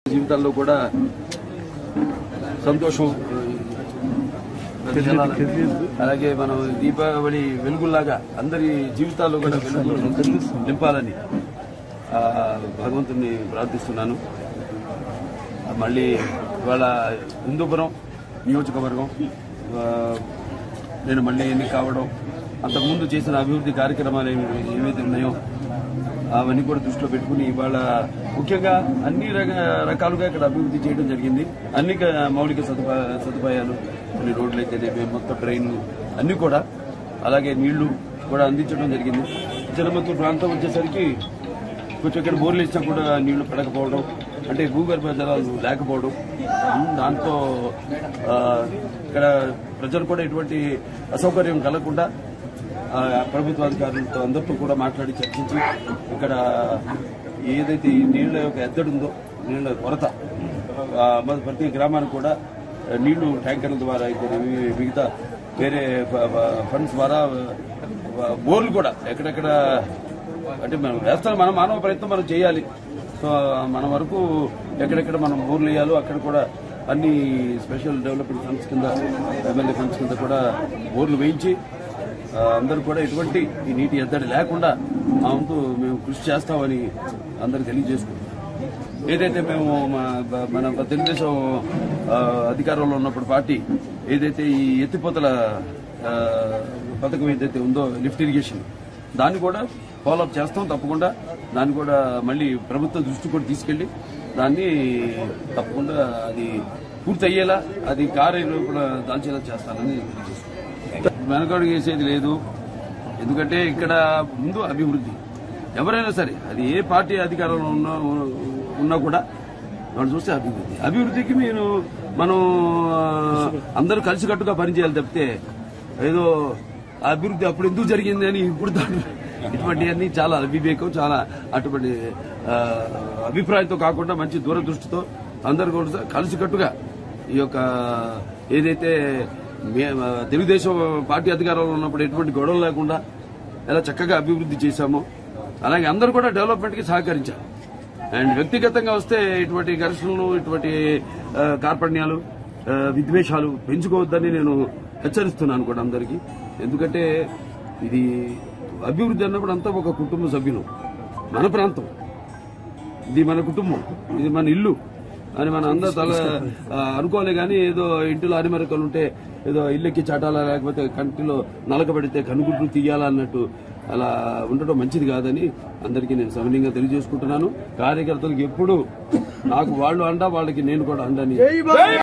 జీవితాల్లో కూడా సంతోషం అలాగే మనం దీపావళి వెలుగులాగా అందరి జీవితాల్లో కూడా వెలుగు నింపాలని ఆ, భగవంతుని ప్రార్థిస్తున్నాను ఆ, మళ్ళీ ఇవాళ హిందూపురం నియోజకవర్గం ఆ, నేను మళ్ళీ ఎన్నిక కావడం అంతకుముందు చేసిన అభివృద్ధి కార్యక్రమాలు ఏమి- ఏవైతే ఉన్నాయో అవన్నీ కూడా దృష్టిలో పెట్టుకుని ఇవాళ ముఖ్యంగా అన్ని రక- రకాలుగా ఇక్కడ అభివృద్ధి చేయడం జరిగింది అన్ని క- మౌలిక సదుపా సదుపాయాలు కొన్ని రోడ్లు అయితే మొత్తం ట్రైన్లు అన్ని కూడా అలాగే నీళ్లు కూడా అందించడం జరిగింది చిన్నమత్తూరు ప్రాంతం వచ్చేసరికి కొంచెం ఇక్కడ బోర్లు ఇచ్చినా కూడా నీళ్లు పడకపోవడం అంటే భూగర్భ జలాలు లేకపోవడం ఉమ్, దాంతో ఆ, ఇక్కడ ప్రజలు కూడా ఎటువంటి అసౌకర్యం కలగకుండా ఆ, ప్రభుత్వ అధికారులతో అందరితో కూడా మాట్లాడి చర్చించి ఇక్కడ ఏదైతే ఈ నీళ్ల యొక్క ఎద్దడి ఉందో నీళ్ల కొరత ఆ, మన ప్రతి గ్రామానికి కూడా నీళ్లు ట్యాంకర్ల ద్వారా అయితే మిగతా వేరే ఫ- ఫ- ఫండ్స్ ద్వారా ఆ, బోర్లు కూడా ఎక్కడెక్కడ అంటే మనం వేస్తాం మన మానవ ప్రయత్నం మనం చేయాలి సో మన వరకు ఎక్కడెక్కడ మనం బోర్లు వేయాలో అక్కడ కూడా అన్ని స్పెషల్ డెవలప్మెంట్ ఫండ్స్ కింద ఎమ్మెల్యే ఫండ్స్ కింద కూడా బోర్లు వేయించి ఆ, అందరూ కూడా ఎటువంటి ఈ నీటి ఎద్దడి లేకుండా మా వంతు మేము కృషి చేస్తామని అందరికి తెలియజేసుకుంటున్నాం ఏదైతే మేము మా- బ- మన తెలుగుదేశం ఆ, అధికారంలో ఉన్నప్పుడు పార్టీ ఏదైతే ఈ ఎత్తిపోతల ఆ, పథకం ఏదైతే ఉందో లిఫ్ట్ ఇరిగేషన్ దాన్ని కూడా ఫాలోఅప్ చేస్తాం తప్పకుండా దాన్ని కూడా మళ్ళీ ప్రభుత్వం దృష్టి కూడా తీసుకెళ్లి దాన్ని తప్పకుండా అది పూర్తి అయ్యేలా అది కార్యరూపణ దాల్చేలా చేస్తానని తెలియజేస్తున్నాం వెనకడుగు వేసేది లేదు ఎందుకంటే ఇక్కడ ముందు అభివృద్ధి ఎవరైనా సరే అది ఏ పార్టీ అధికారంలో ఉన్నా ఉన్నా కూడా వాళ్ళు చూస్తే అభివృద్ధి అభివృద్ధికి మీరు మనం ఆ, అందరూ కలిసికట్టుగా పనిచేయాలి తప్పితే ఏదో ఆ అభివృద్ధి అప్పుడు ఎందుకు జరిగింది అని ఇప్పుడు దాన్ని ఇటువంటివన్నీ చాలా అవివేకం చాలా అటువంటి ఆ, అభిప్రాయంతో కాకుండా మంచి దూరదృష్టితో అందరూ కూడా కలిసికట్టుగా ఈ యొక్క ఏదైతే మే- తెలుగుదేశం పార్టీ అధికారంలో ఉన్నప్పుడు ఎటువంటి గొడవలు లేకుండా ఎలా చక్కగా అభివృద్ధి చేశామో అలాగే అందరూ కూడా డెవలప్మెంట్ కి సహకరించారు అండ్ వ్యక్తిగతంగా వస్తే ఇటువంటి ఘర్షణలు ఇటువంటి ఆ, కార్పణ్యాలు ఆ, విద్వేషాలు పెంచుకోవద్దని నేను హెచ్చరిస్తున్నాను కూడా అందరికీ ఎందుకంటే ఇది అభివృద్ధి అన్నప్పుడు అంతా ఒక కుటుంబ సభ్యులు మన ప్రాంతం ఇది మన కుటుంబం ఇది మన ఇల్లు అని మన అందరూ తల ఆ, అనుకోలే కానీ ఏదో ఇంటిలో అరిమరకలు ఉంటే ఏదో ఇల్లెక్కి చాటాలా లేకపోతే కంటిలో నలకబడితే కనుగుడ్లు తీయాలా అన్నట్టు అలా ఉండటం మంచిది కాదని అందరికీ నేను సవినీయంగా తెలియజేసుకుంటున్నాను కార్యకర్తలకు ఎప్పుడు నాకు వాళ్ళు అండా వాళ్ళకి నేను కూడా అండని